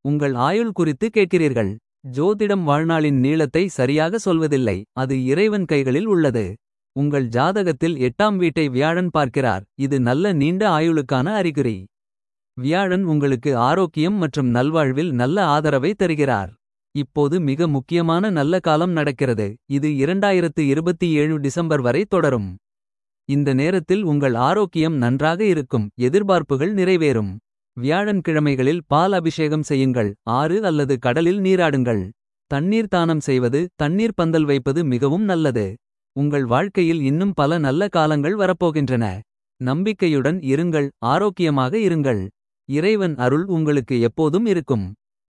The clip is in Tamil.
உங்கள் ஆயுள் குறித்து கேட்கிறீர்கள். ஜோதிடம் வாழ்நாளின் நீளத்தை சரியாக சொல்வதில்லை. அது இறைவன் கைகளில் உள்ளது. உங்கள் ஜாதகத்தில் எட்டாம் வீட்டை வியாழன் பார்க்கிறார். இது நல்ல நீண்ட ஆயுளுக்கான அறிகுறி. வியாழன் உங்களுக்கு ஆரோக்கியம் மற்றும் நல்வாழ்வில் நல்ல ஆதரவை தருகிறார். இப்போது மிக முக்கியமான நல்ல காலம் நடக்கிறது. இது 2027 டிசம்பர் வரை தொடரும். இந்த நேரத்தில் உங்கள் ஆரோக்கியம் நன்றாக இருக்கும். எதிர்பார்ப்புகள் நிறைவேறும். வியாழன் கிழமைகளில் பால் அபிஷேகம் செய்யுங்கள். ஆறு அல்லது கடலில் நீராடுங்கள். தண்ணீர் தானம் செய்வது தண்ணீர் பந்தல் வைப்பது மிகவும் நல்லது. உங்கள் வாழ்க்கையில் இன்னும் பல நல்ல காலங்கள் வரப்போகின்றன. நம்பிக்கையுடன் இருங்கள் ஆரோக்கியமாக இருங்கள். இறைவன் அருள் உங்களுக்கு எப்போதும் இருக்கும்.